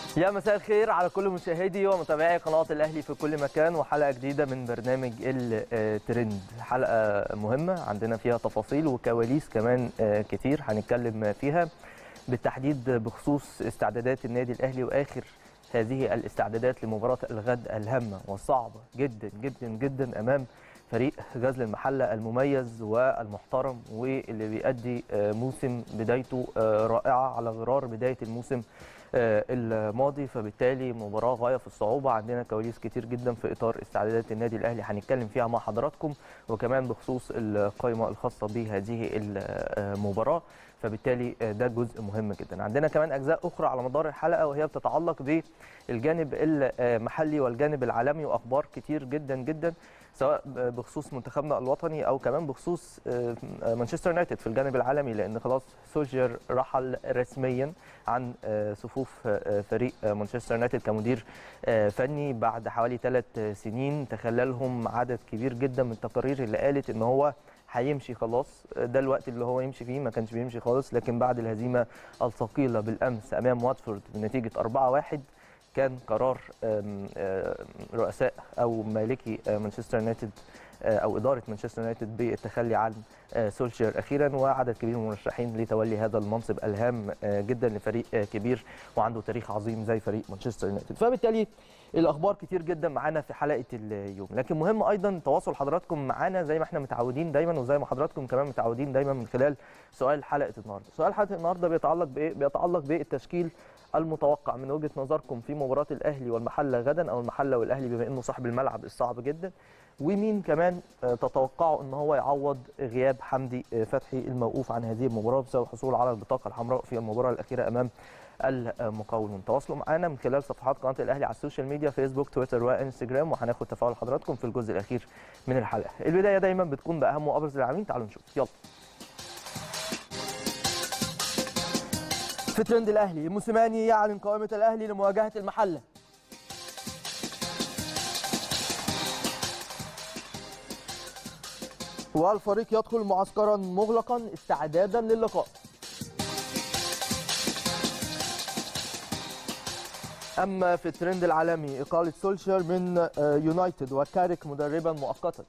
يا مساء الخير على كل مشاهدي ومتابعي قناة الأهلي في كل مكان وحلقة جديدة من برنامج الترند حلقة مهمة عندنا فيها تفاصيل وكواليس كمان كتير هنتكلم فيها بالتحديد بخصوص استعدادات النادي الأهلي وآخر هذه الاستعدادات لمباراة الغد الهامة والصعبة جدا جدا جدا أمام فريق غزل المحله المميز والمحترم واللي بيأدي موسم بدايته رائعه على غرار بدايه الموسم الماضي فبالتالي مباراه غايه في الصعوبه عندنا كواليس كتير جدا في اطار استعدادات النادي الاهلي هنتكلم فيها مع حضراتكم وكمان بخصوص القائمه الخاصه بهذه المباراه فبالتالي ده جزء مهم جدا عندنا كمان اجزاء اخرى على مدار الحلقه وهي بتتعلق بالجانب المحلي والجانب العالمي واخبار كتير جدا جدا سواء بخصوص منتخبنا الوطني او كمان بخصوص مانشستر يونايتد في الجانب العالمي لان خلاص سولجر رحل رسميا عن صفوف فريق مانشستر يونايتد كمدير فني بعد حوالي ثلاث سنين تخللهم عدد كبير جدا من التقارير اللي قالت ان هو هيمشي خلاص ده الوقت اللي هو يمشي فيه ما كانش بيمشي خالص لكن بعد الهزيمه الثقيله بالامس امام واتفورد بنتيجه 4-1 كان قرار رؤساء او مالكي مانشستر يونايتد او اداره مانشستر يونايتد بالتخلي عن سولشير اخيرا وعدد كبير من المرشحين لتولي هذا المنصب الهام جدا لفريق كبير وعنده تاريخ عظيم زي فريق مانشستر يونايتد فبالتالي الاخبار كتير جدا معانا في حلقه اليوم لكن مهم ايضا تواصل حضراتكم معانا زي ما احنا متعودين دايما وزي ما حضراتكم كمان متعودين دايما من خلال سؤال حلقه النهارده سؤال حلقه النهارده بيتعلق بايه بيتعلق بالتشكيل المتوقع من وجهه نظركم في مباراه الاهلي والمحله غدا او المحله والاهلي بما انه صاحب الملعب الصعب جدا ومين كمان تتوقعوا ان هو يعوض غياب حمدي فتحي الموقوف عن هذه المباراه بسبب الحصول على البطاقه الحمراء في المباراه الاخيره امام المقاولون تواصلوا معنا من خلال صفحات قناه الاهلي على السوشيال ميديا فيسبوك تويتر وانستجرام وهناخد تفاعل حضراتكم في الجزء الاخير من الحلقه البدايه دايما بتكون باهم وابرز اللاعبين تعالوا نشوف يلا في ترند الاهلي موسيماني يعلن قائمه الاهلي لمواجهه المحله والفريق يدخل معسكرا مغلقا استعدادا للقاء اما في الترند العالمي اقاله سولشر من يونايتد وكارك مدربا مؤقتا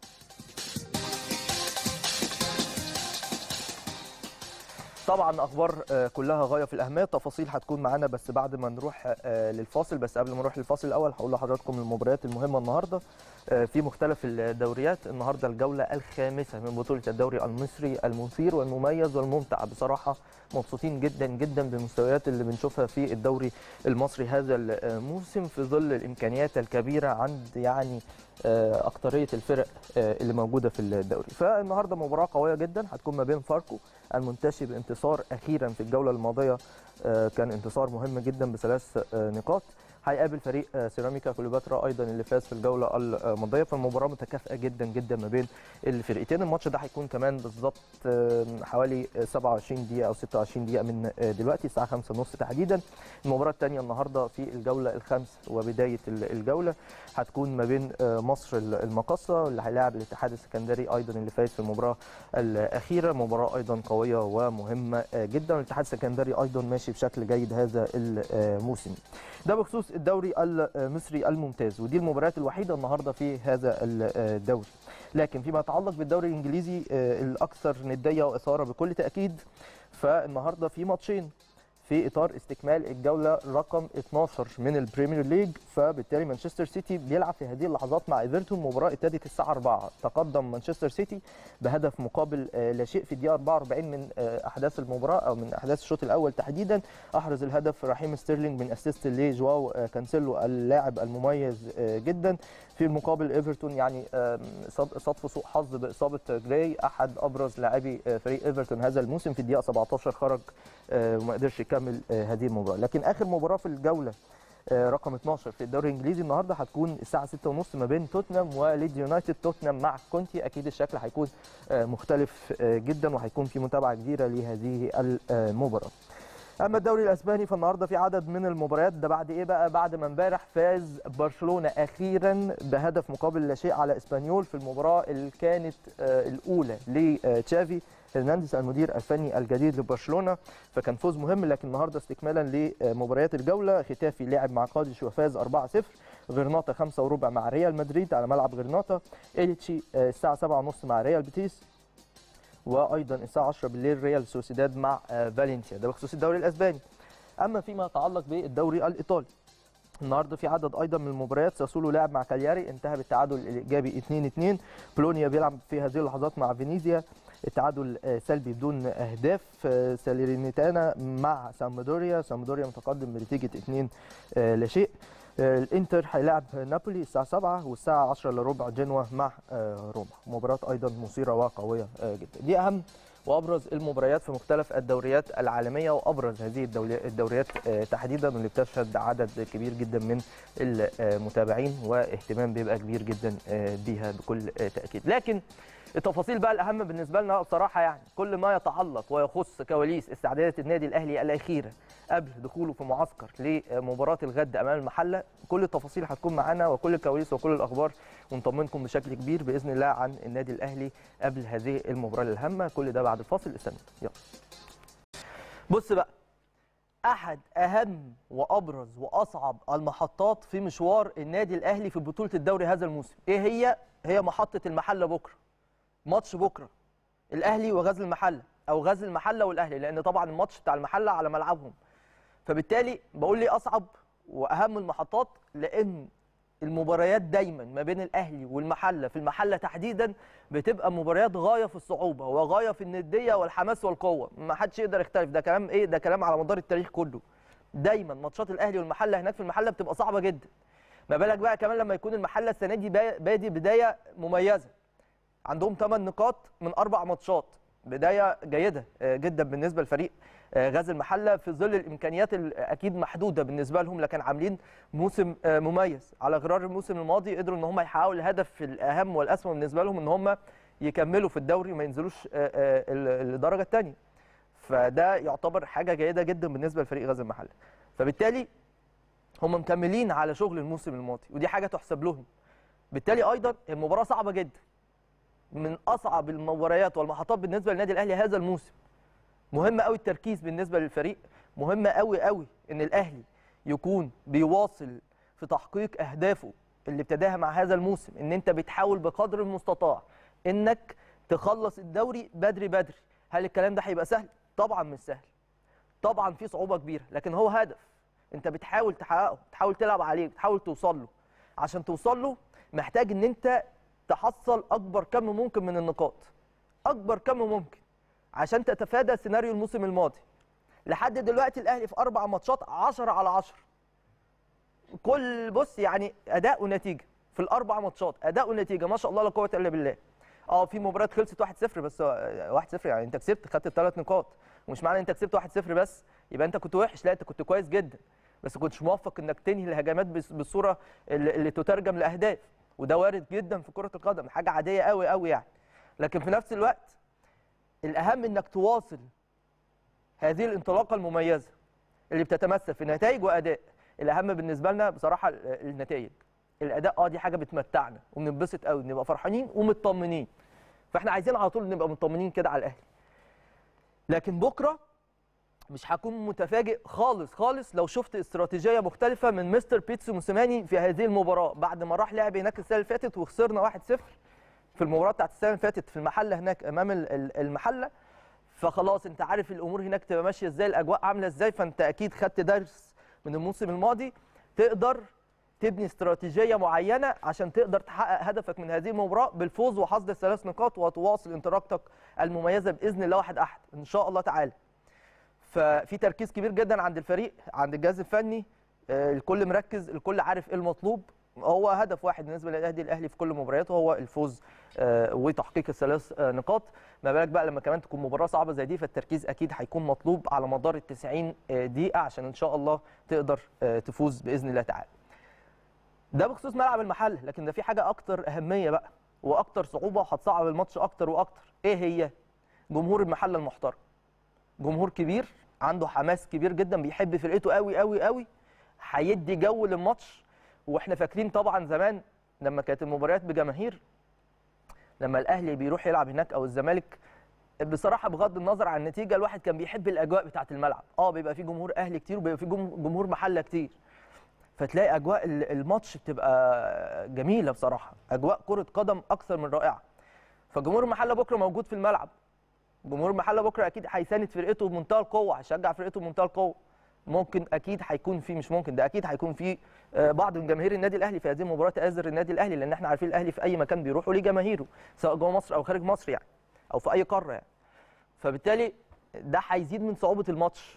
طبعا اخبار كلها غايه في الاهميه التفاصيل هتكون معانا بس بعد ما نروح للفاصل بس قبل ما نروح للفاصل الاول هقول لحضراتكم المباريات المهمه النهارده في مختلف الدوريات النهارده الجوله الخامسه من بطوله الدوري المصري المثير والمميز والممتع بصراحه مبسوطين جدا جدا بالمستويات اللي بنشوفها في الدوري المصري هذا الموسم في ظل الامكانيات الكبيره عند يعني اكتريه الفرق اللي موجوده في الدوري فالنهارده مباراه قويه جدا هتكون ما بين فاركو المنتشي بانتصار اخيرا في الجوله الماضيه كان انتصار مهم جدا بثلاث نقاط هيقابل فريق سيراميكا كليوباترا ايضا اللي فاز في الجوله الماضيه فالمباراه متكافئه جدا جدا ما بين الفرقتين الماتش ده هيكون كمان بالظبط حوالي 27 دقيقه او 26 دقيقه من دلوقتي الساعه 5:30 تحديدا المباراه الثانيه النهارده في الجوله الخامسه وبدايه الجوله هتكون ما بين مصر المقصه اللي هيلاعب الاتحاد السكندري ايضا اللي فاز في المباراه الاخيره مباراه ايضا قويه ومهمه جدا الاتحاد السكندري ايضا ماشي بشكل جيد هذا الموسم ده بخصوص الدوري المصري الممتاز ودي المباريات الوحيده النهارده في هذا الدوري لكن فيما يتعلق بالدوري الانجليزي الاكثر نديه واثاره بكل تاكيد فالنهارده في ماتشين في اطار استكمال الجوله رقم 12 من البريمير ليج فبالتالي مانشستر سيتي بيلعب في هذه اللحظات مع ايفرتون مباراه ابتدت الساعه 4 تقدم مانشستر سيتي بهدف مقابل لا شيء في الدقيقه 44 من احداث المباراه او من احداث الشوط الاول تحديدا احرز الهدف رحيم ستيرلينج من اسيست لجواو كانسيلو اللاعب المميز جدا في المقابل ايفرتون يعني صدف سوء حظ باصابه جراي احد ابرز لاعبي فريق ايفرتون هذا الموسم في الدقيقه 17 خرج وما قدرش يكمل هذه المباراه لكن اخر مباراه في الجوله رقم 12 في الدوري الانجليزي النهارده هتكون الساعه 6:30 ما بين توتنهام وليد يونايتد توتنهام مع كونتي اكيد الشكل هيكون مختلف جدا وهيكون في متابعه كبيره لهذه المباراه اما الدوري الاسباني فالنهارده في عدد من المباريات ده بعد ايه بقى بعد ما امبارح فاز برشلونه اخيرا بهدف مقابل لا شيء على اسبانيول في المباراه اللي كانت الاولى لتشافي هرنانديز المدير الفني الجديد لبرشلونه فكان فوز مهم لكن النهارده استكمالا لمباريات الجوله ختافي لعب مع قادش وفاز 4-0 غرناطه 5 وربع مع ريال مدريد على ملعب غرناطه إليتشي الساعه 7:30 مع ريال بيتيس وايضا الساعه 10 بالليل ريال سوسيداد مع فالنسيا ده بخصوص الدوري الاسباني اما فيما يتعلق بالدوري الايطالي النهارده في عدد ايضا من المباريات ساسولو لعب مع كالياري انتهى بالتعادل الايجابي 2-2 بولونيا بيلعب في هذه اللحظات مع فينيزيا التعادل سلبي بدون اهداف ساليرينيتانا مع سامدوريا سامدوريا متقدم بنتيجه 2 لا شيء الانتر هيلاعب نابولي الساعه 7 والساعه 10 الا ربع جنوا مع روما مباراه ايضا مثيره وقويه جدا دي اهم وابرز المباريات في مختلف الدوريات العالميه وابرز هذه الدوريات تحديدا واللي بتشهد عدد كبير جدا من المتابعين واهتمام بيبقى كبير جدا بيها بكل تاكيد لكن التفاصيل بقى الاهم بالنسبه لنا بصراحه يعني كل ما يتعلق ويخص كواليس استعدادات النادي الاهلي الاخيره قبل دخوله في معسكر لمباراه الغد امام المحله كل التفاصيل هتكون معانا وكل الكواليس وكل الاخبار ونطمنكم بشكل كبير باذن الله عن النادي الاهلي قبل هذه المباراه الهامه كل ده بعد الفاصل استنوا يلا بص بقى احد اهم وابرز واصعب المحطات في مشوار النادي الاهلي في بطوله الدوري هذا الموسم ايه هي هي محطه المحله بكره ماتش بكره الاهلي وغزل المحله او غزل المحله والاهلي لان طبعا الماتش بتاع المحله على ملعبهم فبالتالي بقول لي اصعب واهم المحطات لان المباريات دايما ما بين الاهلي والمحله في المحله تحديدا بتبقى مباريات غايه في الصعوبه وغايه في النديه والحماس والقوه ما حدش يقدر يختلف ده كلام ايه ده كلام على مدار التاريخ كله دايما ماتشات الاهلي والمحله هناك في المحله بتبقى صعبه جدا ما بالك بقى كمان لما يكون المحله السنه دي بادي بدايه مميزه عندهم 8 نقاط من اربع ماتشات بدايه جيده جدا بالنسبه لفريق غزل المحله في ظل الامكانيات اكيد محدوده بالنسبه لهم لكن عاملين موسم مميز على غرار الموسم الماضي قدروا ان هم يحققوا الهدف الاهم والاسمى بالنسبه لهم ان هم يكملوا في الدوري وما ينزلوش الدرجه الثانيه فده يعتبر حاجه جيده جدا بالنسبه لفريق غزل المحله فبالتالي هم مكملين على شغل الموسم الماضي ودي حاجه تحسب لهم بالتالي ايضا المباراه صعبه جدا من اصعب المباريات والمحطات بالنسبه للنادي الاهلي هذا الموسم مهم قوي التركيز بالنسبه للفريق مهم قوي قوي ان الاهلي يكون بيواصل في تحقيق اهدافه اللي ابتداها مع هذا الموسم ان انت بتحاول بقدر المستطاع انك تخلص الدوري بدري بدري هل الكلام ده هيبقى سهل طبعا مش سهل طبعا في صعوبه كبيره لكن هو هدف انت بتحاول تحققه بتحاول تلعب عليه بتحاول توصل له عشان توصل له محتاج ان انت تحصل اكبر كم ممكن من النقاط اكبر كم ممكن عشان تتفادى سيناريو الموسم الماضي لحد دلوقتي الاهلي في اربع ماتشات 10 على 10 كل بص يعني اداء ونتيجه في الاربع ماتشات اداء ونتيجه ما شاء الله لا قوه الا بالله اه في مباراه خلصت 1-0 بس 1-0 يعني انت كسبت خدت الثلاث نقاط ومش معنى انت كسبت 1-0 بس يبقى انت كنت وحش لا انت كنت كويس جدا بس كنتش موفق انك تنهي الهجمات بالصوره اللي, اللي تترجم لاهداف وده وارد جدا في كره القدم حاجه عاديه قوي قوي يعني لكن في نفس الوقت الاهم انك تواصل هذه الانطلاقه المميزه اللي بتتمثل في نتائج واداء الاهم بالنسبه لنا بصراحه النتائج الاداء اه دي حاجه بتمتعنا وبننبسط قوي نبقى فرحانين ومطمنين فاحنا عايزين على طول نبقى مطمنين كده على الاهلي لكن بكره مش هكون متفاجئ خالص خالص لو شفت استراتيجيه مختلفه من مستر بيتسو موسيماني في هذه المباراه بعد ما راح لعب هناك السنه اللي فاتت وخسرنا 1-0 في المباراه بتاعت السنه اللي فاتت في المحله هناك امام المحله فخلاص انت عارف الامور هناك تبقى ماشيه ازاي الاجواء عامله ازاي فانت اكيد خدت درس من الموسم الماضي تقدر تبني استراتيجيه معينه عشان تقدر تحقق هدفك من هذه المباراه بالفوز وحصد الثلاث نقاط وتواصل انطلاقتك المميزه باذن الله واحد احد ان شاء الله تعالى ففي تركيز كبير جدا عند الفريق عند الجهاز الفني الكل مركز الكل عارف ايه المطلوب هو هدف واحد بالنسبه للنادي الاهلي في كل مبارياته هو الفوز وتحقيق الثلاث نقاط ما بالك بقى لما كمان تكون مباراه صعبه زي دي فالتركيز اكيد هيكون مطلوب على مدار ال 90 دقيقه عشان ان شاء الله تقدر تفوز باذن الله تعالى ده بخصوص ملعب المحل لكن ده في حاجه اكتر اهميه بقى واكتر صعوبه وهتصعب الماتش اكتر واكتر ايه هي جمهور المحله المحترم جمهور كبير عنده حماس كبير جدا بيحب فرقته قوي قوي قوي هيدي جو للماتش واحنا فاكرين طبعا زمان لما كانت المباريات بجماهير لما الاهلي بيروح يلعب هناك او الزمالك بصراحه بغض النظر عن النتيجه الواحد كان بيحب الاجواء بتاعه الملعب اه بيبقى في جمهور اهلي كتير وبيبقى في جم- جمهور محله كتير فتلاقي اجواء ال- الماتش بتبقى جميله بصراحه اجواء كره قدم اكثر من رائعه فجمهور المحله بكره موجود في الملعب جمهور المحله بكره اكيد هيساند فرقته بمنتهى القوه هيشجع فرقته بمنتهى القوه ممكن اكيد هيكون في مش ممكن ده اكيد هيكون في آه، بعض من جماهير النادي الاهلي في هذه المباراه تآزر النادي الاهلي لان احنا عارفين الاهلي في اي مكان بيروحوا ليه جماهيره سواء جوه مصر او خارج مصر يعني او في اي قاره يعني فبالتالي ده هيزيد من صعوبه الماتش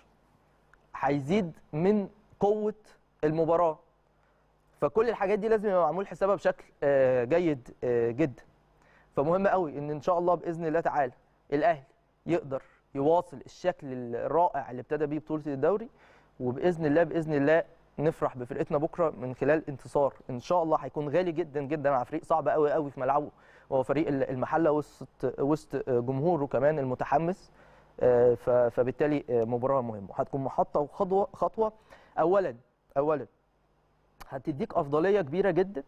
هيزيد من قوه المباراه فكل الحاجات دي لازم يبقى معمول حسابها بشكل آه، جيد آه، جدا فمهم قوي ان ان شاء الله باذن الله تعالى الاهلي يقدر يواصل الشكل الرائع اللي ابتدى بيه بطوله الدوري وباذن الله باذن الله نفرح بفرقتنا بكره من خلال انتصار ان شاء الله هيكون غالي جدا جدا على فريق صعب قوي قوي في ملعبه وهو فريق المحله وسط وسط جمهوره كمان المتحمس آه، ف- فبالتالي آه، مباراه مهمه وهتكون محطه وخطوه خطوه اولا اولا هتديك افضليه كبيره جدا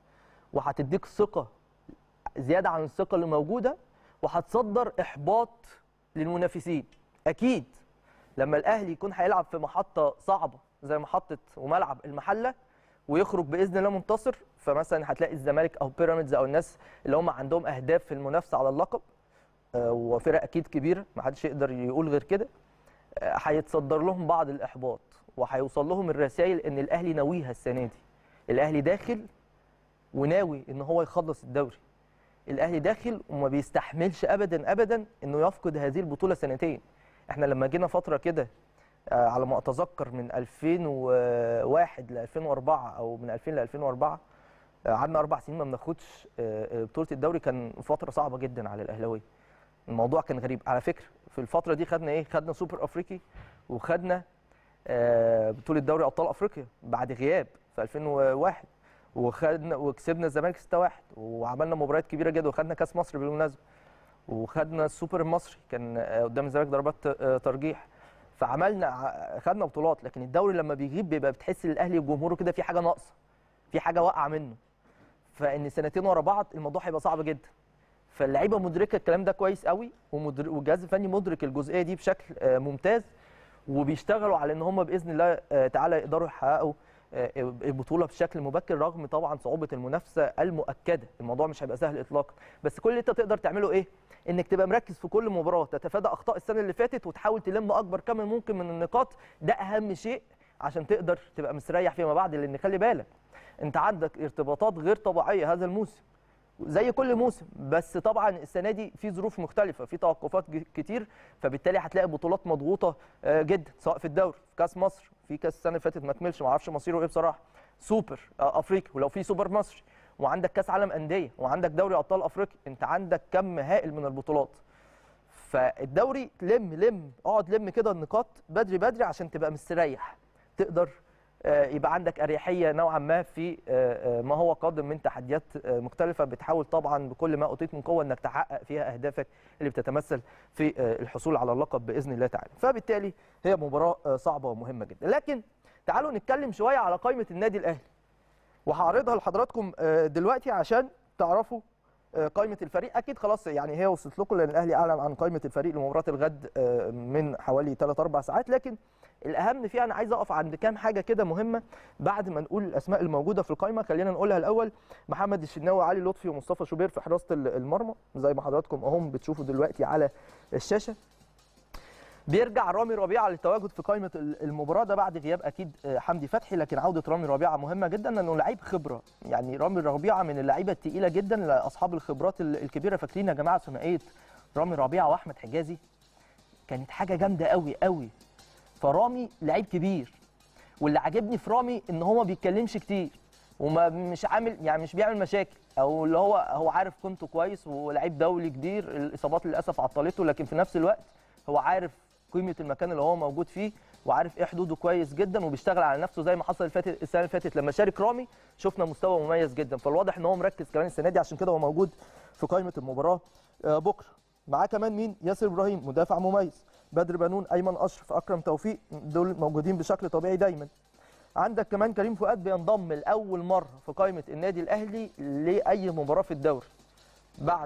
وهتديك ثقه زياده عن الثقه اللي موجوده وهتصدر احباط للمنافسين اكيد لما الاهلي يكون هيلعب في محطه صعبه زي محطه وملعب المحله ويخرج باذن الله منتصر فمثلا هتلاقي الزمالك او بيراميدز او الناس اللي هم عندهم اهداف في المنافسه على اللقب آه، وفرق اكيد كبيره ما حدش يقدر يقول غير كده آه، هيتصدر لهم بعض الاحباط وهيوصل لهم الرسائل ان الاهلي ناويها السنه دي الاهلي داخل وناوي ان هو يخلص الدوري الاهلي داخل وما بيستحملش ابدا ابدا انه يفقد هذه البطوله سنتين احنا لما جينا فتره كده آه، على ما اتذكر من 2001 ل 2004 او من 2000 ل 2004 آه، قعدنا اربع سنين ما بناخدش آه، آه، بطوله الدوري كان فتره صعبه جدا على الاهلاويه الموضوع كان غريب على فكره في الفتره دي خدنا ايه خدنا سوبر افريقي وخدنا آه، بطوله دوري ابطال افريقيا بعد غياب في 2001 وخدنا وكسبنا الزمالك 6-1 وعملنا مباريات كبيره جدا وخدنا كاس مصر بالمناسبه وخدنا السوبر المصري كان آه، قدام الزمالك ضربات آه، ترجيح فعملنا ع- خدنا بطولات لكن الدوري لما بيغيب بيبقى بتحس ان الاهلي وجمهوره كده في حاجه ناقصه في حاجه واقعه منه فان سنتين ورا بعض الموضوع هيبقى صعب جدا فاللعيبه مدركه الكلام ده كويس قوي ومدر- والجهاز الفني مدرك الجزئيه دي بشكل آه، ممتاز وبيشتغلوا على ان هم باذن الله آه، تعالى يقدروا يحققوا آه، البطوله بشكل مبكر رغم طبعا صعوبه المنافسه المؤكده الموضوع مش هيبقى سهل اطلاقا بس كل اللي انت تقدر تعمله ايه انك تبقى مركز في كل مباراه تتفادى اخطاء السنه اللي فاتت وتحاول تلم اكبر كم ممكن من النقاط ده اهم شيء عشان تقدر تبقى مستريح فيما بعد لان خلي بالك انت عندك ارتباطات غير طبيعيه هذا الموسم زي كل موسم بس طبعا السنه دي في ظروف مختلفه في توقفات ج- كتير فبالتالي هتلاقي بطولات مضغوطه آه، جدا سواء في الدوري في كاس مصر في كاس السنه اللي فاتت ما كملش ما اعرفش مصيره ايه بصراحه سوبر آه، افريقي ولو في سوبر مصري وعندك كاس عالم انديه وعندك دوري ابطال افريقيا انت عندك كم هائل من البطولات فالدوري لم لم اقعد لم كده النقاط بدري بدري عشان تبقى مستريح تقدر آه، يبقى عندك اريحيه نوعا ما في آه، آه، ما هو قادم من تحديات آه، مختلفه بتحاول طبعا بكل ما اوتيت من قوه انك تحقق فيها اهدافك اللي بتتمثل في آه، الحصول على اللقب باذن الله تعالى فبالتالي هي مباراه آه، صعبه ومهمه جدا لكن تعالوا نتكلم شويه على قائمه النادي الاهلي وهعرضها لحضراتكم آه، دلوقتي عشان تعرفوا آه، قائمه الفريق اكيد خلاص يعني هي وصلت لكم لان الاهلي اعلن عن قائمه الفريق لمباراه الغد آه، من حوالي 3 4 ساعات لكن الاهم فيها انا عايز اقف عند كام حاجه كده مهمه بعد ما نقول الاسماء الموجوده في القائمه خلينا نقولها الاول محمد الشناوي علي لطفي ومصطفى شوبير في حراسه ال- المرمى زي ما حضراتكم اهم بتشوفوا دلوقتي على الشاشه بيرجع رامي ربيعه للتواجد في قائمه ال- المباراه ده بعد غياب اكيد آه، حمدي فتحي لكن عوده رامي ربيعه مهمه جدا لانه لعيب خبره يعني رامي ربيعه من اللعيبه الثقيله جدا لاصحاب الخبرات ال- الكبيره فاكرين يا جماعه ثنائيه رامي ربيعه واحمد حجازي كانت حاجه جامده قوي قوي فرامي لعيب كبير واللي عاجبني في رامي ان هو ما بيتكلمش كتير وما مش عامل يعني مش بيعمل مشاكل او اللي هو هو عارف قيمته كويس ولعيب دولي كبير الاصابات للاسف عطلته لكن في نفس الوقت هو عارف قيمه المكان اللي هو موجود فيه وعارف ايه حدوده كويس جدا وبيشتغل على نفسه زي ما حصل الفاتت السنه اللي فاتت لما شارك رامي شفنا مستوى مميز جدا فالواضح ان هو مركز كمان السنه دي عشان كده هو موجود في قائمه المباراه آه، بكره معاه كمان مين ياسر ابراهيم مدافع مميز بدر بنون ايمن اشرف اكرم توفيق دول موجودين بشكل طبيعي دايما عندك كمان كريم فؤاد بينضم لاول مره في قائمه النادي الاهلي لاي مباراه في الدوري بعد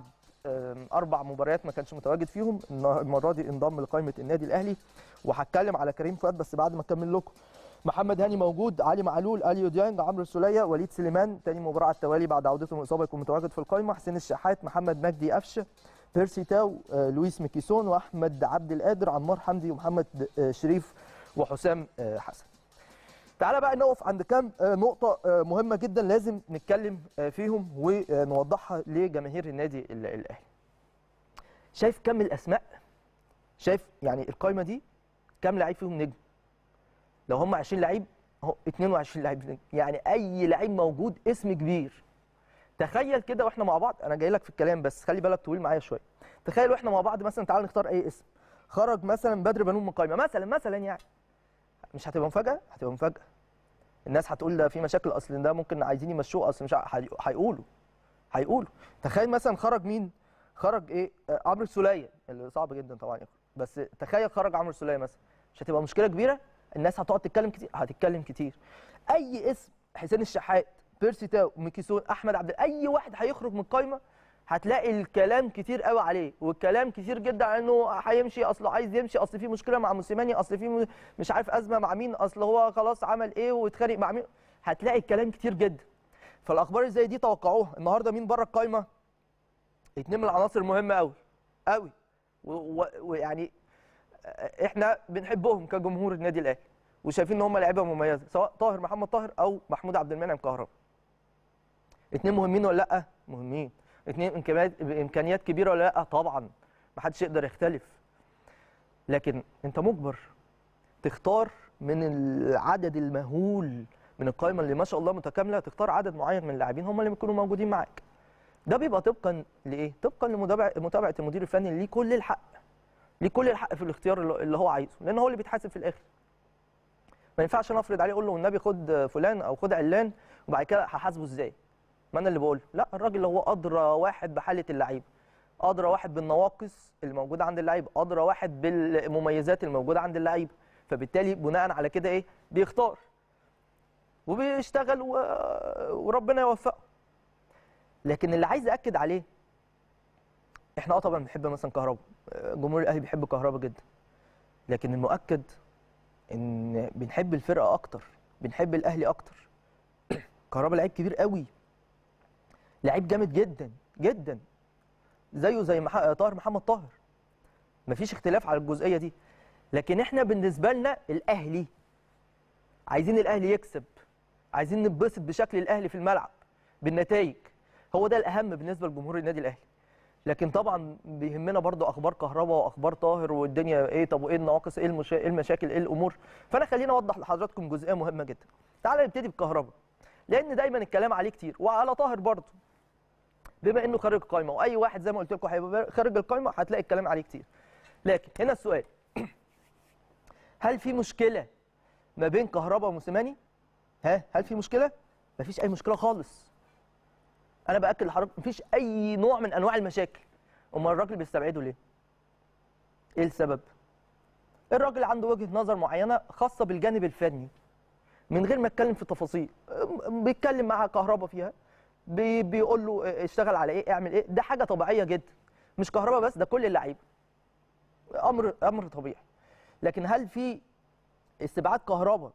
آم، اربع مباريات ما كانش متواجد فيهم النا- المره دي انضم لقائمه النادي الاهلي وهتكلم على كريم فؤاد بس بعد ما اكمل لكم محمد هاني موجود علي معلول اليو ديانج عمرو السوليه وليد سليمان تاني مباراه على التوالي بعد عودته من الاصابه يكون متواجد في القائمه حسين الشحات محمد مجدي قفشه بيرسي تاو آه، لويس ميكيسون واحمد عبد القادر عمار حمدي ومحمد آه، شريف وحسام آه، حسن تعالى بقى نقف عند كام آه، نقطة آه، مهمة جدا لازم نتكلم آه، فيهم ونوضحها لجماهير النادي ال- الأهلي. شايف كم الأسماء؟ شايف يعني القايمة دي كام لعيب فيهم نجم؟ لو هم 20 لعيب اهو 22 لعيب نجم، يعني أي لعيب موجود اسم كبير. تخيل كده واحنا مع بعض انا جاي لك في الكلام بس خلي بالك طويل معايا شويه تخيل واحنا مع بعض مثلا تعال نختار اي اسم خرج مثلا بدر بنون من القايمه مثلا مثلا يعني مش هتبقى مفاجاه هتبقى مفاجاه الناس هتقول ده في مشاكل اصل ده ممكن عايزين يمشوه اصل مش ع- هي- هيقولوا هيقولوا تخيل مثلا خرج مين خرج ايه آه، عمرو السوليه اللي صعب جدا طبعا يخرج بس تخيل خرج عمرو السوليه مثلا مش هتبقى مشكله كبيره الناس هتقعد تتكلم كتير هتتكلم كتير اي اسم حسين الشحات بيرسي تاو ميكيسون احمد عبد اي واحد هيخرج من القايمه هتلاقي الكلام كتير قوي عليه والكلام كتير جدا على انه هيمشي اصله عايز يمشي اصل في مشكله مع موسيماني اصل في م- مش عارف ازمه مع مين اصل هو خلاص عمل ايه واتخانق مع مين هتلاقي الكلام كتير جدا فالاخبار اللي زي دي توقعوها النهارده مين بره القايمه اتنين من العناصر المهمه قوي قوي و- و- ويعني احنا بنحبهم كجمهور النادي الاهلي وشايفين ان هم لعيبه مميزه سواء طاهر محمد طاهر او محمود عبد المنعم كهربا اتنين مهمين ولا لا مهمين اتنين امكانيات بامكانيات كبيره ولا لا طبعا ما حدش يقدر يختلف لكن انت مجبر تختار من العدد المهول من القائمه اللي ما شاء الله متكامله تختار عدد معين من اللاعبين هم اللي بيكونوا موجودين معاك ده بيبقى طبقا لايه طبقا لمتابعه متابعه المدير الفني اللي ليه كل الحق ليه كل الحق في الاختيار اللي- اللي هو عايزه لان هو اللي بيتحاسب في الاخر ما ينفعش انا افرض عليه اقول له والنبي خد فلان او خد علان وبعد كده هحاسبه ازاي ما انا اللي بقول لا الراجل اللي هو ادرى واحد بحاله اللعيب ادرى واحد بالنواقص اللي موجوده عند اللعيب ادرى واحد بالمميزات الموجوده عند اللعيب فبالتالي بناء على كده ايه بيختار وبيشتغل و... وربنا يوفقه لكن اللي عايز اكد عليه احنا اه طبعا بنحب مثلا كهربا جمهور الاهلي بيحب كهربا جدا لكن المؤكد ان بنحب الفرقه اكتر بنحب الاهلي اكتر كهربا لعيب كبير قوي لعيب جامد جدا جدا زيه زي مح... طاهر محمد طاهر مفيش اختلاف على الجزئيه دي لكن احنا بالنسبه لنا الاهلي عايزين الاهلي يكسب عايزين نتبسط بشكل الاهلي في الملعب بالنتائج هو ده الاهم بالنسبه لجمهور النادي الاهلي لكن طبعا بيهمنا برضو اخبار كهربا واخبار طاهر والدنيا ايه طب وايه النواقص ايه المشا... ايه المشاكل ايه الامور فانا خليني اوضح لحضراتكم جزئيه مهمه جدا تعالى نبتدي بكهربا لان دايما الكلام عليه كتير وعلى طاهر برضو بما انه خارج القايمه واي واحد زي ما قلت لكم هيبقى خارج القايمه هتلاقي الكلام عليه كتير لكن هنا السؤال هل في مشكله ما بين كهربا وموسيماني ها هل في مشكله مفيش اي مشكله خالص انا باكد لحضرتك مفيش اي نوع من انواع المشاكل امال الراجل بيستبعده ليه ايه السبب الراجل عنده وجهه نظر معينه خاصه بالجانب الفني من غير ما اتكلم في تفاصيل أم- بيتكلم مع كهربا فيها بي بيقول له اشتغل على ايه اعمل ايه ده حاجه طبيعيه جدا مش كهربا بس ده كل اللعيبه امر امر طبيعي لكن هل في استبعاد كهربا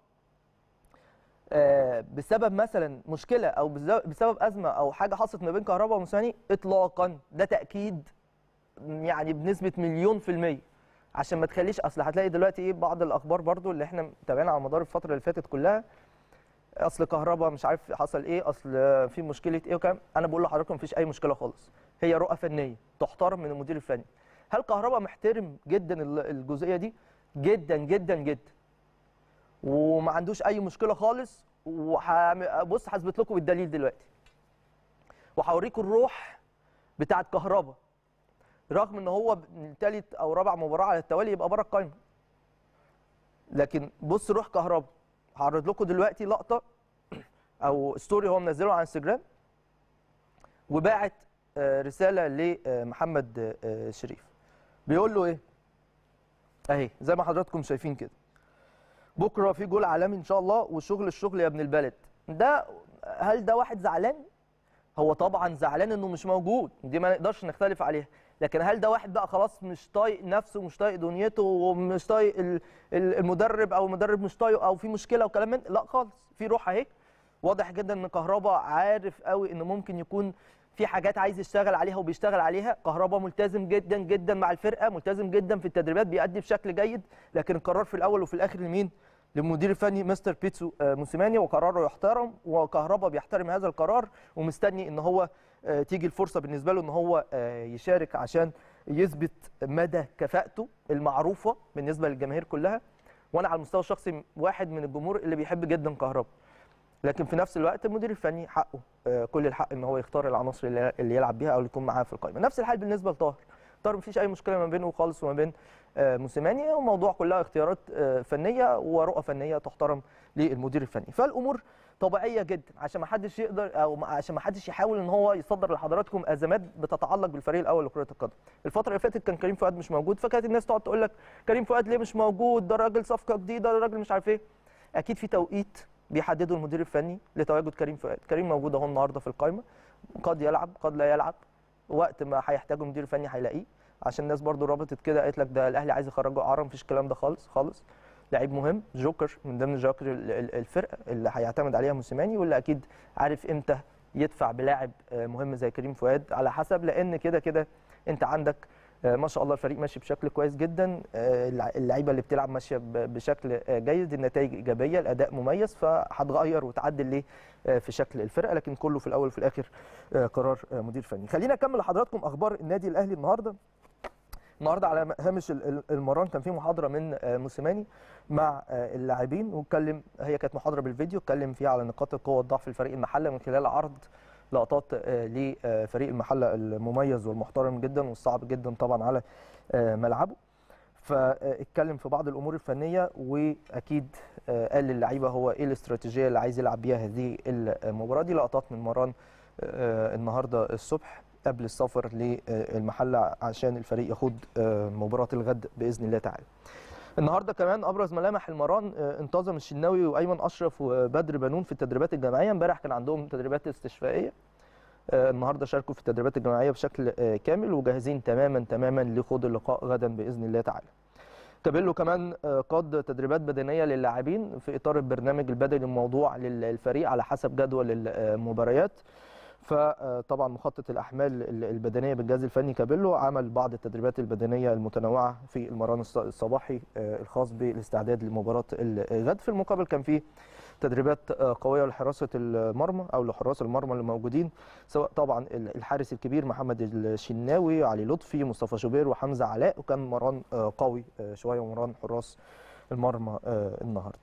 آه، بسبب مثلا مشكله او بز- بسبب ازمه او حاجه حصلت ما بين كهربا وموساني اطلاقا ده تاكيد يعني بنسبه مليون في الميه عشان ما تخليش اصل هتلاقي دلوقتي ايه بعض الاخبار برضو اللي احنا متابعينها على مدار الفتره اللي فاتت كلها اصل كهربا مش عارف حصل ايه اصل في مشكله ايه وكام انا بقول لحضراتكم مفيش اي مشكله خالص هي رؤى فنيه تحترم من المدير الفني هل كهربا محترم جدا ال- الجزئيه دي جدا جدا جدا وما عندوش اي مشكله خالص وبص هثبت لكم بالدليل دلوقتي وهوريكم الروح بتاعت كهربا رغم ان هو ثالث او رابع مباراه على التوالي يبقى بره القايمه لكن بص روح كهربا هعرض لكم دلوقتي لقطه او ستوري هو منزله على انستجرام وباعت آه، رساله لمحمد آه، شريف بيقول له ايه اهي زي ما حضراتكم شايفين كده بكره في جول عالمي ان شاء الله وشغل الشغل يا ابن البلد ده هل ده واحد زعلان هو طبعا زعلان انه مش موجود دي ما نقدرش نختلف عليها لكن هل ده واحد بقى خلاص مش طايق نفسه مش طايق دنيته ومش طايق ال- ال- المدرب او المدرب مش طايقه او في مشكله وكلام من لا خالص في روح اهي واضح جدا ان كهربا عارف قوي ان ممكن يكون في حاجات عايز يشتغل عليها وبيشتغل عليها كهربا ملتزم جدا جدا مع الفرقه ملتزم جدا في التدريبات بيأدي بشكل جيد لكن القرار في الاول وفي الاخر لمين للمدير الفني مستر بيتسو آه، موسيماني وقراره يحترم وكهربا بيحترم هذا القرار ومستني ان هو آه، تيجي الفرصه بالنسبه له ان هو آه، يشارك عشان يثبت مدى كفاءته المعروفه بالنسبه للجماهير كلها وانا على المستوى الشخصي واحد من الجمهور اللي بيحب جدا كهربا لكن في نفس الوقت المدير الفني حقه آه، كل الحق ان هو يختار العناصر اللي اللي يلعب بيها او اللي يكون معاه في القائمه نفس الحال بالنسبه لطاهر طاهر مفيش اي مشكله ما بينه خالص وما بين آه، موسيماني وموضوع كلها اختيارات آه، فنيه ورؤى فنيه تحترم للمدير الفني فالامور طبيعيه جدا عشان ما حدش يقدر او ما- عشان ما حدش يحاول ان هو يصدر لحضراتكم ازمات بتتعلق بالفريق الاول لكره القدم الفتره اللي فاتت كان كريم فؤاد مش موجود فكانت الناس تقعد تقول لك كريم فؤاد ليه مش موجود ده راجل صفقه جديده ده راجل مش عارف ايه اكيد في توقيت بيحدده المدير الفني لتواجد كريم فؤاد كريم موجود اهو النهارده في القائمه قد يلعب قد لا يلعب وقت ما هيحتاجه المدير الفني هيلاقيه عشان الناس برضو ربطت كده قالت لك ده الاهلي عايز يخرجه اعاره مفيش الكلام ده خالص خالص لعيب مهم جوكر من ضمن جوكر ال- ال- الفرقه اللي هيعتمد عليها موسيماني واللي اكيد عارف امتى يدفع بلاعب آه، مهم زي كريم فؤاد على حسب لان كده كده انت عندك آه، ما شاء الله الفريق ماشي بشكل كويس جدا آه، الع- اللعيبه اللي بتلعب ماشيه ب- بشكل آه، جيد النتائج ايجابيه الاداء مميز فهتغير وتعدل ليه آه، في شكل الفرقه لكن كله في الاول وفي الاخر آه، قرار آه، مدير فني خلينا اكمل لحضراتكم اخبار النادي الاهلي النهارده النهارده على هامش ال- ال- المران كان في محاضره من آه، موسيماني مع آه، اللاعبين واتكلم هي كانت محاضره بالفيديو اتكلم فيها على نقاط القوه والضعف الفريق المحله من خلال عرض لقطات آه، لفريق المحله المميز والمحترم جدا والصعب جدا طبعا على آه، ملعبه فاتكلم في بعض الامور الفنيه واكيد آه، قال للعيبه هو ايه الاستراتيجيه اللي عايز يلعب بيها هذه المباراه دي لقطات من مران آه، النهارده الصبح قبل السفر للمحله عشان الفريق يخوض آه، مباراه الغد باذن الله تعالى. النهارده كمان ابرز ملامح المران آه، انتظم الشناوي وايمن اشرف وبدر بنون في التدريبات الجماعيه امبارح كان عندهم تدريبات استشفائيه آه، النهارده شاركوا في التدريبات الجماعيه بشكل آه، كامل وجاهزين تماما تماما لخوض اللقاء غدا باذن الله تعالى. كابيلو كمان آه، قاد تدريبات بدنيه للاعبين في اطار البرنامج البدني الموضوع للفريق على حسب جدول المباريات. فطبعا مخطط الاحمال البدنيه بالجهاز الفني كابيلو عمل بعض التدريبات البدنيه المتنوعه في المران الص- الصباحي آه، الخاص بالاستعداد لمباراه الغد في المقابل كان في تدريبات آه، قويه لحراسه المرمى او لحراس المرمى اللي موجودين سواء طبعا ال- الحارس الكبير محمد الشناوي علي لطفي مصطفى شوبير وحمزه علاء وكان مران آه، قوي آه، شويه ومران حراس المرمى آه، النهارده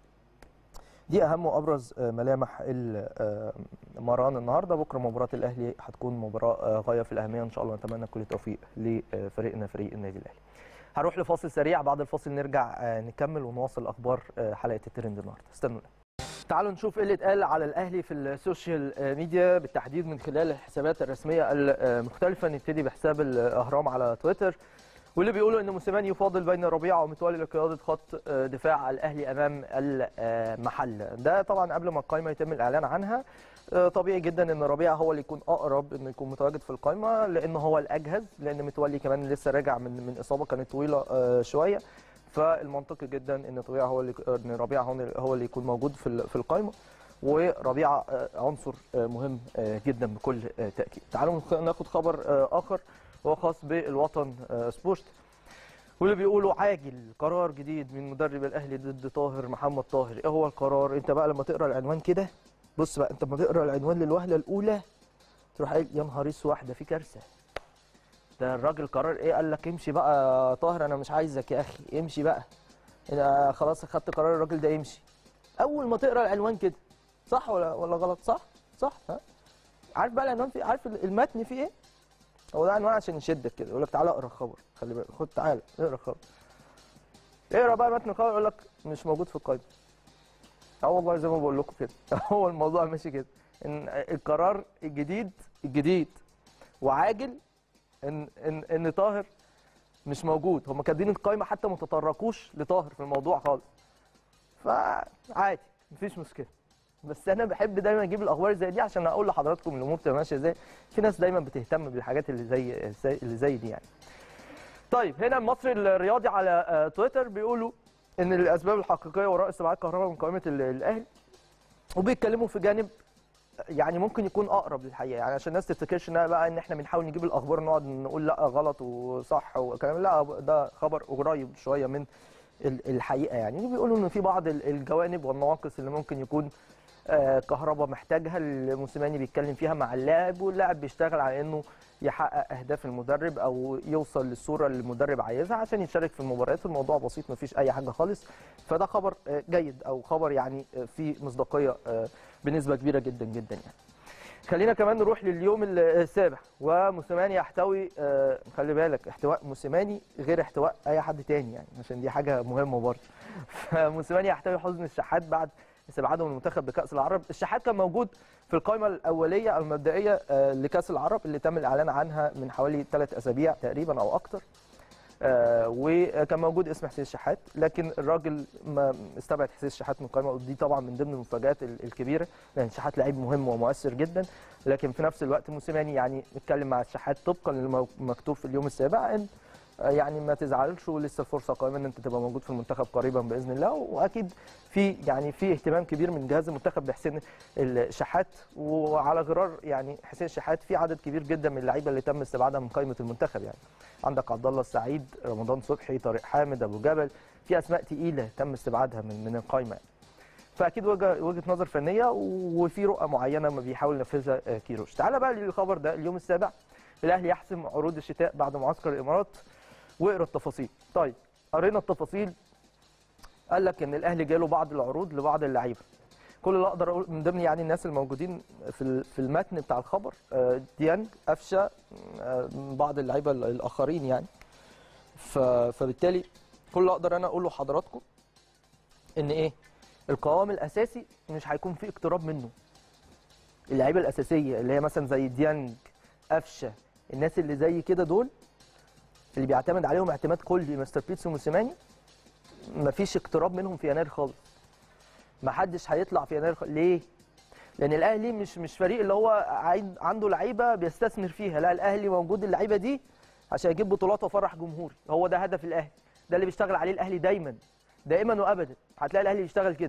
دي اهم وابرز آه، ملامح ال- آه، مران النهارده بكره مباراه الاهلي هتكون مباراه آه، غايه في الاهميه ان شاء الله نتمنى كل التوفيق لفريقنا فريق النادي الاهلي هروح لفاصل سريع بعد الفاصل نرجع آه، نكمل ونواصل اخبار آه، حلقه الترند النهارده استنونا تعالوا نشوف ايه اللي اتقال على الاهلي في السوشيال آه، ميديا بالتحديد من خلال الحسابات الرسميه المختلفه نبتدي بحساب الاهرام على تويتر واللي بيقولوا ان موسيماني يفاضل بين ربيعه ومتولي لقياده خط آه، دفاع الاهلي امام المحله ده طبعا قبل ما القائمه يتم الاعلان عنها آه، طبيعي جدا ان ربيعه هو اللي يكون اقرب انه يكون متواجد في القائمه لان هو الاجهز لان متولي كمان لسه راجع من من اصابه كانت طويله آه، شويه فالمنطقي جدا ان ربيعه هو اللي ان ربيعه هو اللي- هو اللي يكون موجود في ال- في القائمه وربيعه آه، عنصر آه، مهم آه، جدا بكل آه، تاكيد تعالوا نخ- ناخد خبر آه، اخر وهو خاص بالوطن آه، سبورت واللي بيقولوا عاجل قرار جديد من مدرب الاهلي ضد طاهر محمد طاهر ايه هو القرار انت بقى لما تقرا العنوان كده بص بقى انت لما تقرا العنوان للوهله الاولى تروح قايل يا نهار اسود ده في كارثه ده الراجل قرار ايه قال لك امشي بقى طاهر انا مش عايزك يا اخي امشي بقى انا خلاص اخدت قرار الراجل ده يمشي اول ما تقرا العنوان كده صح ولا ولا غلط صح صح ها عارف بقى العنوان في عارف المتن فيه ايه هو ده عنوان عشان يشدك كده يقول لك تعالى اقرا الخبر خلي بالك خد تعالى اقرا الخبر اقرا بقى متن الخبر يقول لك مش موجود في القائمه اه والله زي ما بقول لكم كده هو الموضوع ماشي كده ان القرار الجديد الجديد وعاجل ان ان ان طاهر مش موجود هم كاتبين القائمه حتى ما تطرقوش لطاهر في الموضوع خالص فعادي مفيش مشكله بس انا بحب دايما اجيب الاخبار زي دي عشان اقول لحضراتكم الامور بتبقى ماشيه ازاي في ناس دايما بتهتم بالحاجات اللي زي زي- اللي زي دي يعني طيب هنا المصري الرياضي على آه، تويتر بيقولوا ان الاسباب الحقيقيه وراء استبعاد كهرباء من قائمه ال- الاهلي وبيتكلموا في جانب يعني ممكن يكون اقرب للحقيقه يعني عشان الناس تفتكرش انها بقى ان احنا بنحاول نجيب الاخبار نقعد نقول لا غلط وصح وكلام لا ده خبر قريب شويه من ال- الحقيقه يعني بيقولوا ان في بعض ال- الجوانب والنواقص اللي ممكن يكون آه، كهربا محتاجها الموسيماني بيتكلم فيها مع اللاعب واللاعب بيشتغل على انه يحقق اهداف المدرب او يوصل للصوره اللي المدرب عايزها عشان يشارك في المباريات الموضوع بسيط مفيش اي حاجه خالص فده خبر آه، جيد او خبر يعني آه، فيه مصداقيه آه، بنسبه كبيره جدا جدا يعني خلينا كمان نروح لليوم ال- السابع وموسيماني يحتوي آه، خلي بالك احتواء موسيماني غير احتواء اي حد تاني يعني عشان دي حاجه مهمه برضه فموسيماني يحتوي حزن الشحات بعد استبعاده من المنتخب بكاس العرب الشحات كان موجود في القائمه الاوليه أو المبدئيه آه، لكاس العرب اللي تم الاعلان عنها من حوالي ثلاث اسابيع تقريبا او اكتر آه، وكان موجود اسم حسين الشحات لكن الراجل ما استبعد حسين الشحات من القائمه ودي طبعا من ضمن المفاجات ال- الكبيره لان الشحات لعيب مهم ومؤثر جدا لكن في نفس الوقت موسيماني يعني اتكلم مع الشحات طبقا للمكتوب في اليوم السابع ان آه، يعني ما تزعلش ولسه الفرصه قائمه ان انت تبقى موجود في المنتخب قريبا باذن الله واكيد في يعني في اهتمام كبير من جهاز المنتخب بحسين الشحات وعلى غرار يعني حسين الشحات في عدد كبير جدا من اللعيبه اللي تم استبعادها من قائمه المنتخب يعني عندك عبد الله السعيد رمضان صبحي طارق حامد ابو جبل في اسماء تقيله تم استبعادها من من القائمه يعني. فاكيد وجهه وجهه نظر فنيه وفي رؤى معينه ما بيحاول ينفذها آه، كيروش تعال بقى للخبر ده اليوم السابع الاهلي يحسم عروض الشتاء بعد معسكر الامارات واقرا التفاصيل طيب قرينا التفاصيل قال لك ان الاهلي جاله بعض العروض لبعض اللعيبه كل اللي اقدر اقول من ضمن يعني الناس الموجودين في ال- في المتن بتاع الخبر آه، ديانج قفشه آه، بعض اللعيبه ال- الاخرين يعني ف- فبالتالي كل اللي اقدر انا اقوله لحضراتكم ان ايه القوام الاساسي مش هيكون فيه اقتراب منه اللعيبه الاساسيه اللي هي مثلا زي ديانج قفشه الناس اللي زي كده دول اللي بيعتمد عليهم اعتماد كلي مستر بيتسو موسيماني مفيش اقتراب منهم في يناير خالص ما حدش هيطلع في يناير خالص. ليه لان الاهلي مش مش فريق اللي هو عايد- عنده لعيبه بيستثمر فيها لا الاهلي موجود اللعيبه دي عشان يجيب بطولات وفرح جمهوري هو ده هدف الاهلي ده اللي بيشتغل عليه الاهلي دايما دائما وابدا هتلاقي الاهلي بيشتغل كده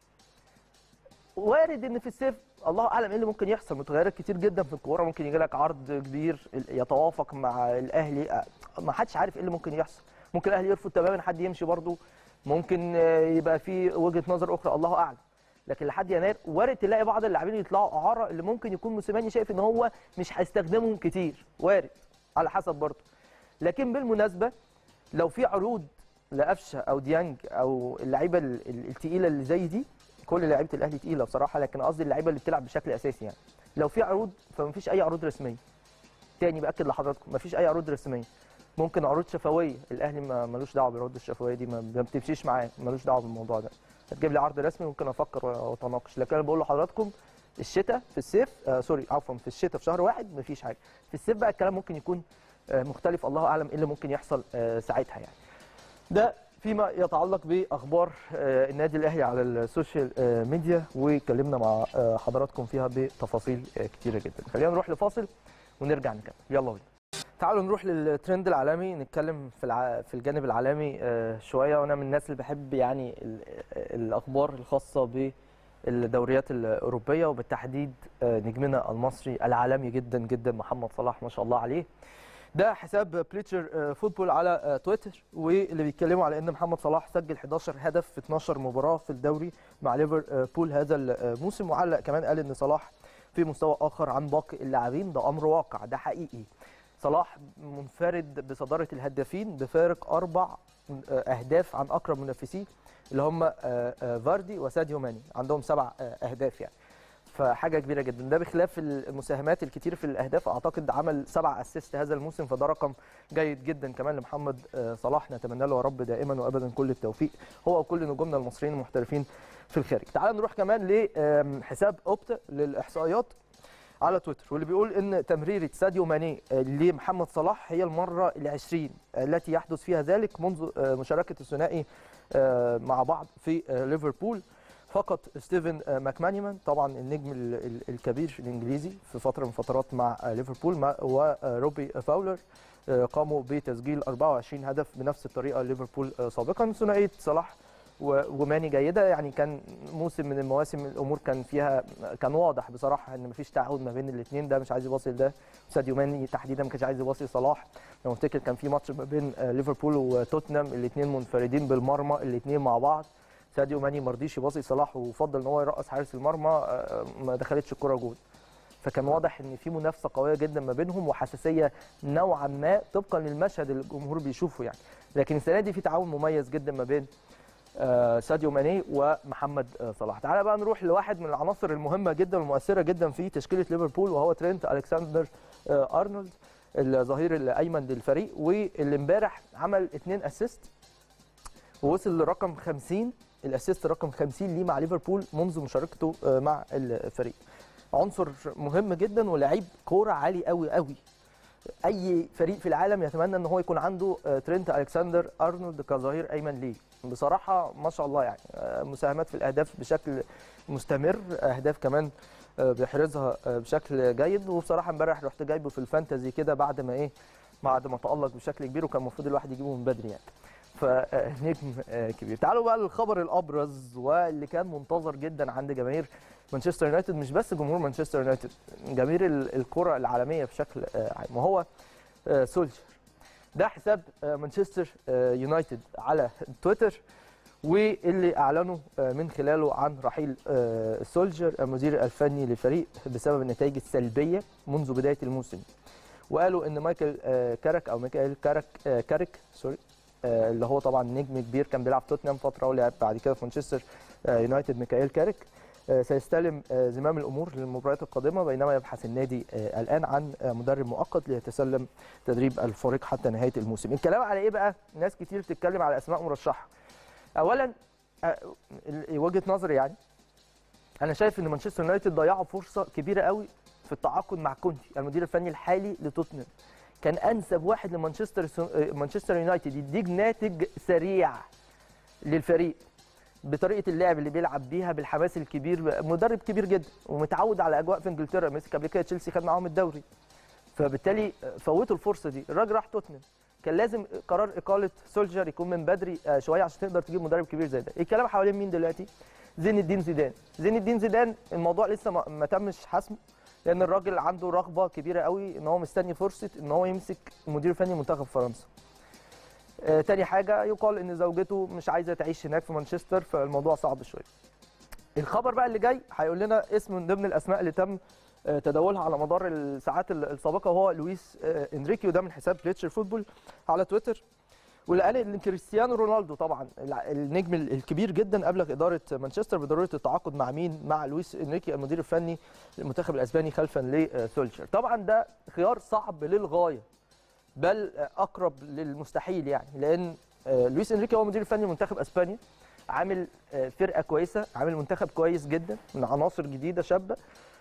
وارد ان في الصيف الله اعلم ايه اللي ممكن يحصل متغيرات كتير جدا في الكوره ممكن يجي لك عرض كبير يتوافق مع الاهلي أه، ما حدش عارف ايه اللي ممكن يحصل ممكن الاهلي يرفض تماما حد يمشي برضه ممكن آه، يبقى في وجهه نظر اخرى الله اعلم لكن لحد يناير وارد تلاقي بعض اللاعبين يطلعوا اعاره اللي ممكن يكون موسيماني شايف ان هو مش هيستخدمهم كتير وارد على حسب برضه لكن بالمناسبه لو في عروض لقفشه او ديانج او اللعيبه ال- ال- التقيله اللي زي دي كل لعيبه الاهلي تقيله بصراحه لكن قصدي اللعيبه اللي بتلعب بشكل اساسي يعني لو في عروض فمفيش اي عروض رسميه تاني باكد لحضراتكم مفيش اي عروض رسميه ممكن عروض شفويه الاهلي ما ملوش دعوه بالعروض الشفويه دي ما ما بتمشيش معاه ملوش دعوه بالموضوع ده هتجيب لي عرض رسمي ممكن افكر واتناقش لكن انا بقول لحضراتكم الشتاء في الصيف آه سوري عفوا في الشتاء في شهر واحد مفيش حاجه في الصيف بقى الكلام ممكن يكون آه مختلف الله اعلم ايه اللي ممكن يحصل آه ساعتها يعني ده فيما يتعلق باخبار آه، النادي الاهلي على السوشيال آه، ميديا واتكلمنا مع آه، حضراتكم فيها بتفاصيل آه، كتيره جدا خلينا نروح لفاصل ونرجع نكمل يلا بينا تعالوا نروح للترند العالمي نتكلم في الع... في الجانب العالمي آه، شويه وانا من الناس اللي بحب يعني ال... الاخبار الخاصه بالدوريات الاوروبيه وبالتحديد آه، نجمنا المصري العالمي جدا جدا محمد صلاح ما شاء الله عليه ده حساب بليتشر فوتبول على آه، تويتر واللي بيتكلموا على ان محمد صلاح سجل 11 هدف في 12 مباراه في الدوري مع ليفربول هذا الموسم وعلق كمان قال ان صلاح في مستوى اخر عن باقي اللاعبين ده امر واقع ده حقيقي صلاح منفرد بصداره الهدافين بفارق اربع آه، اهداف عن اقرب منافسيه اللي هم آه، آه، فاردي وساديو ماني عندهم سبع آه، اهداف يعني فحاجه كبيره جدا ده بخلاف المساهمات الكتير في الاهداف اعتقد عمل سبع اسيست هذا الموسم فده رقم جيد جدا كمان لمحمد آه، صلاح نتمنى له يا رب دائما وابدا كل التوفيق هو وكل نجومنا المصريين المحترفين في الخارج تعال نروح كمان لحساب اوبتا للاحصائيات على تويتر واللي بيقول ان تمريره ساديو ماني آه، لمحمد صلاح هي المره العشرين التي يحدث فيها ذلك منذ آه، مشاركه الثنائي آه، مع بعض في آه، ليفربول فقط ستيفن ماكمانيمان طبعا النجم الكبير الانجليزي في فتره من فترات مع ليفربول وروبي فاولر قاموا بتسجيل 24 هدف بنفس الطريقه ليفربول سابقا ثنائيه صلاح وماني جيده يعني كان موسم من المواسم الامور كان فيها كان واضح بصراحه ان مفيش تعاون ما بين الاثنين ده مش عايز يواصل ده ساديو ماني تحديدا ما كانش عايز يواصل صلاح لو افتكر كان في ماتش ما بين ليفربول وتوتنهام الاثنين منفردين بالمرمى الاثنين مع بعض ساديو ماني ما رضيش يباصي صلاح وفضل ان هو يرقص حارس المرمى ما دخلتش الكره جول فكان واضح ان في منافسه قويه جدا ما بينهم وحساسيه نوعا ما طبقا للمشهد اللي الجمهور بيشوفه يعني لكن السنه دي في تعاون مميز جدا ما بين آه ساديو ماني ومحمد آه صلاح تعالى بقى نروح لواحد من العناصر المهمه جدا والمؤثره جدا في تشكيله ليفربول وهو ترينت الكسندر آه ارنولد الظهير الايمن للفريق واللي امبارح عمل اثنين اسيست ووصل لرقم 50 الاسيست رقم 50 ليه مع ليفربول منذ مشاركته مع الفريق عنصر مهم جدا ولاعيب كوره عالي قوي قوي اي فريق في العالم يتمنى ان هو يكون عنده ترينت الكسندر ارنولد كظهير ايمن ليه بصراحه ما شاء الله يعني مساهمات في الاهداف بشكل مستمر اهداف كمان بيحرزها بشكل جيد وبصراحه امبارح رحت جايبه في الفانتزي كده بعد ما ايه بعد ما تالق بشكل كبير وكان المفروض الواحد يجيبه من بدري يعني فنجم كبير تعالوا بقى للخبر الابرز واللي كان منتظر جدا عند جماهير مانشستر يونايتد مش بس جمهور مانشستر يونايتد جماهير الكره العالميه بشكل عام وهو سولشر ده حساب مانشستر يونايتد على تويتر واللي اعلنوا من خلاله عن رحيل سولجر المدير الفني للفريق بسبب النتائج السلبيه منذ بدايه الموسم وقالوا ان مايكل كارك او ميكائيل كارك كارك سوري اللي هو طبعا نجم كبير كان بيلعب توتنهام فتره ولعب بعد كده في مانشستر يونايتد ميكائيل كارك سيستلم زمام الامور للمباريات القادمه بينما يبحث النادي الان عن مدرب مؤقت ليتسلم تدريب الفريق حتى نهايه الموسم. الكلام على ايه بقى؟ ناس كتير بتتكلم على اسماء مرشحه. اولا وجهه نظري يعني انا شايف ان مانشستر يونايتد ضيعوا فرصه كبيره قوي في التعاقد مع كونتي المدير الفني الحالي لتوتنهام. كان انسب واحد لمانشستر مانشستر يونايتد يديك ناتج سريع للفريق بطريقه اللعب اللي بيلعب بيها بالحماس الكبير مدرب كبير جدا ومتعود على اجواء في انجلترا مسك قبل كده تشيلسي خد معاهم الدوري فبالتالي فوتوا الفرصه دي الراجل راح توتنهام كان لازم قرار اقاله سولجر يكون من بدري شويه عشان تقدر تجيب مدرب كبير زي ده الكلام حوالين مين دلوقتي زين الدين زيدان زين الدين زيدان الموضوع لسه ما تمش حسمه لان الراجل عنده رغبه كبيره قوي ان هو مستني فرصه ان هو يمسك مدير فني منتخب فرنسا آه تاني حاجه يقال ان زوجته مش عايزه تعيش هناك في مانشستر فالموضوع صعب شويه الخبر بقى اللي جاي هيقول لنا اسم من ضمن الاسماء اللي تم آه تداولها على مدار الساعات السابقه وهو لويس آه انريكي وده من حساب فليتشر فوتبول على تويتر واللي قال ان كريستيانو رونالدو طبعا النجم الكبير جدا ابلغ اداره مانشستر بضروره التعاقد مع مين؟ مع لويس انريكي المدير الفني للمنتخب الاسباني خلفا لسولشر، طبعا ده خيار صعب للغايه بل اقرب للمستحيل يعني لان لويس انريكي هو مدير الفني لمنتخب اسبانيا عامل فرقه كويسه، عامل منتخب كويس جدا من عناصر جديده شابه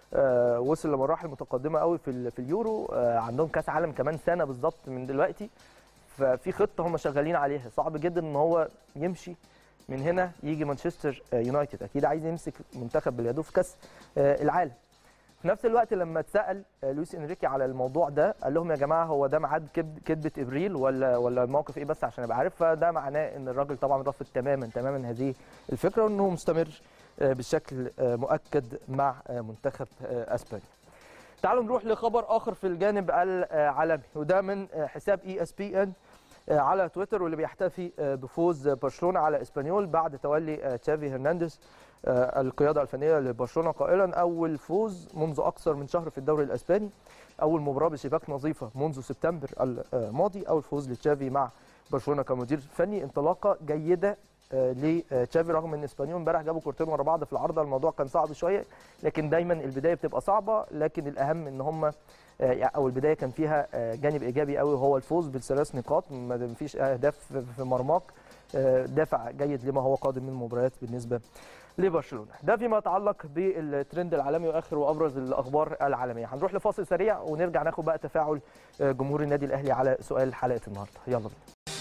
وصل لمراحل متقدمه قوي في في اليورو عندهم كاس عالم كمان سنه بالظبط من دلوقتي ففي خطه هم شغالين عليها صعب جدا ان هو يمشي من هنا يجي مانشستر يونايتد اكيد عايز يمسك منتخب باليدو في كاس العالم في نفس الوقت لما اتسال لويس انريكي على الموضوع ده قال لهم يا جماعه هو ده ميعاد كذبه ابريل ولا ولا الموقف ايه بس عشان ابقى عارف فده معناه ان الراجل طبعا رافض تماما تماما هذه الفكره وانه مستمر بشكل مؤكد مع منتخب اسبانيا تعالوا نروح لخبر اخر في الجانب العالمي وده من حساب اي اس بي ان على تويتر واللي بيحتفي بفوز برشلونه على اسبانيول بعد تولي تشافي هرنانديز القياده الفنيه لبرشلونه قائلا اول فوز منذ اكثر من شهر في الدوري الاسباني اول مباراه بشباك نظيفه منذ سبتمبر الماضي اول فوز لتشافي مع برشلونه كمدير فني انطلاقه جيده لتشافي رغم ان اسبانيول امبارح جابوا كورتين ورا بعض في العارضه الموضوع كان صعب شويه لكن دايما البدايه بتبقى صعبه لكن الاهم ان هم او البدايه كان فيها جانب ايجابي قوي وهو الفوز بالثلاث نقاط ما فيش اهداف في مرماك دافع جيد لما هو قادم من مباريات بالنسبه لبرشلونه ده فيما يتعلق بالترند العالمي واخر وابرز الاخبار العالميه هنروح لفاصل سريع ونرجع ناخد بقى تفاعل جمهور النادي الاهلي على سؤال حلقه النهارده يلا بينا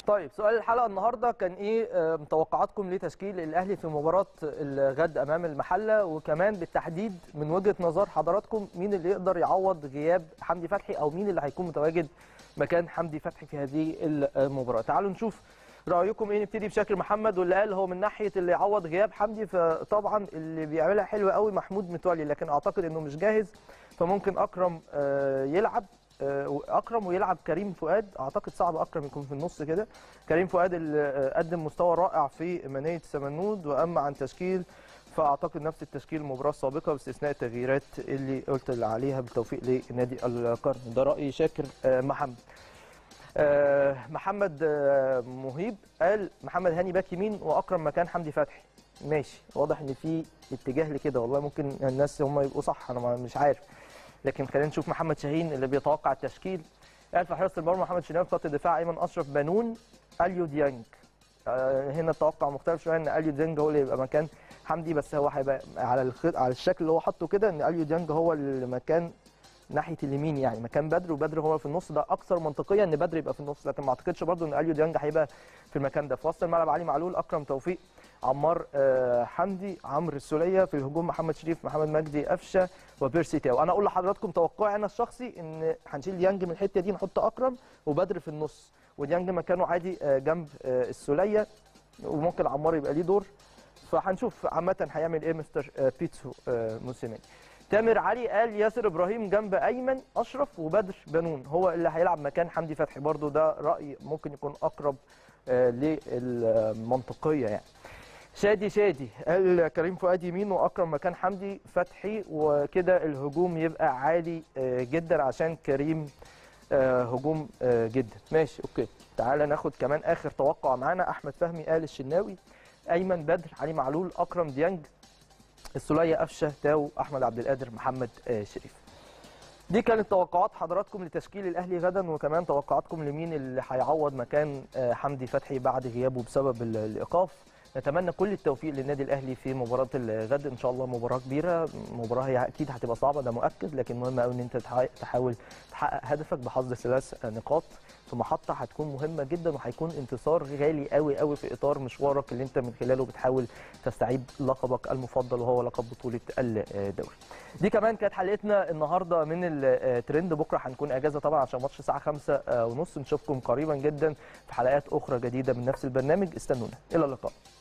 طيب سؤال الحلقه النهارده كان ايه آه، توقعاتكم لتشكيل الاهلي في مباراه الغد امام المحله وكمان بالتحديد من وجهه نظر حضراتكم مين اللي يقدر يعوض غياب حمدي فتحي او مين اللي هيكون متواجد مكان حمدي فتحي في هذه المباراه تعالوا نشوف رايكم ايه نبتدي بشكل محمد واللي قال هو من ناحيه اللي يعوض غياب حمدي فطبعا اللي بيعملها حلوه قوي محمود متولي لكن اعتقد انه مش جاهز فممكن اكرم آه، يلعب آه، اكرم ويلعب كريم فؤاد اعتقد صعب اكرم يكون في النص كده كريم فؤاد اللي آه، قدم مستوى رائع في منيه سمنود واما عن تشكيل فاعتقد نفس التشكيل المباراه السابقه باستثناء التغييرات اللي قلت اللي عليها بالتوفيق لنادي القرن ده راي شاكر آه، محمد آه، محمد آه، مهيب قال محمد هاني باك يمين واكرم مكان حمدي فتحي ماشي واضح ان في اتجاه لكده والله ممكن الناس هم يبقوا صح انا ما- مش عارف لكن خلينا نشوف محمد شاهين اللي بيتوقع التشكيل قال في حراسه المرمى محمد شناوي في خط الدفاع ايمن اشرف بنون اليو ديانج آه، هنا التوقع مختلف شويه ان اليو ديانج هو اللي يبقى مكان حمدي بس هو هيبقى على الخط على الشكل اللي هو حاطه كده ان اليو ديانج هو اللي مكان ناحيه اليمين يعني مكان بدر وبدر هو في النص ده اكثر منطقيه ان بدر يبقى في النص لكن ما اعتقدش برضو ان اليو ديانج هيبقى في المكان ده في وسط الملعب علي معلول اكرم توفيق عمار آه، حمدي عمرو السوليه في الهجوم محمد شريف محمد مجدي قفشه وبيرسي تاو انا اقول لحضراتكم توقعي انا الشخصي ان هنشيل ديانج من الحته دي نحط اكرم وبدر في النص وديانج مكانه عادي آه، جنب آه، السوليه وممكن عمار يبقى ليه دور فهنشوف عامه هيعمل ايه مستر آه، بيتسو آه، موسيماني تامر علي قال ياسر ابراهيم جنب ايمن اشرف وبدر بنون هو اللي هيلعب مكان حمدي فتحي برضو ده راي ممكن يكون اقرب آه، للمنطقيه يعني شادي شادي قال كريم فؤاد يمين واكرم مكان حمدي فتحي وكده الهجوم يبقى عالي آه، جدا عشان كريم آه، هجوم آه، جدا ماشي اوكي تعالى ناخد كمان اخر توقع معانا احمد فهمي قال الشناوي ايمن بدر علي معلول اكرم ديانج السوليه قفشه تاو احمد عبد القادر محمد آه، شريف دي كانت توقعات حضراتكم لتشكيل الاهلي غدا وكمان توقعاتكم لمين اللي هيعوض مكان آه، حمدي فتحي بعد غيابه بسبب ال- الايقاف نتمنى كل التوفيق للنادي الاهلي في مباراه الغد ان شاء الله مباراه كبيره مباراه هي اكيد هتبقى صعبه ده مؤكد لكن مهم قوي ان انت تحا- تحاول تحقق هدفك بحصد ثلاث نقاط في محطه هتكون مهمه جدا وهيكون انتصار غالي قوي قوي في اطار مشوارك اللي انت من خلاله بتحاول تستعيد لقبك المفضل وهو لقب بطوله الدوري دي كمان كانت حلقتنا النهارده من الترند بكره هنكون اجازه طبعا عشان ماتش الساعه 5 ونص نشوفكم قريبا جدا في حلقات اخرى جديده من نفس البرنامج استنونا الى اللقاء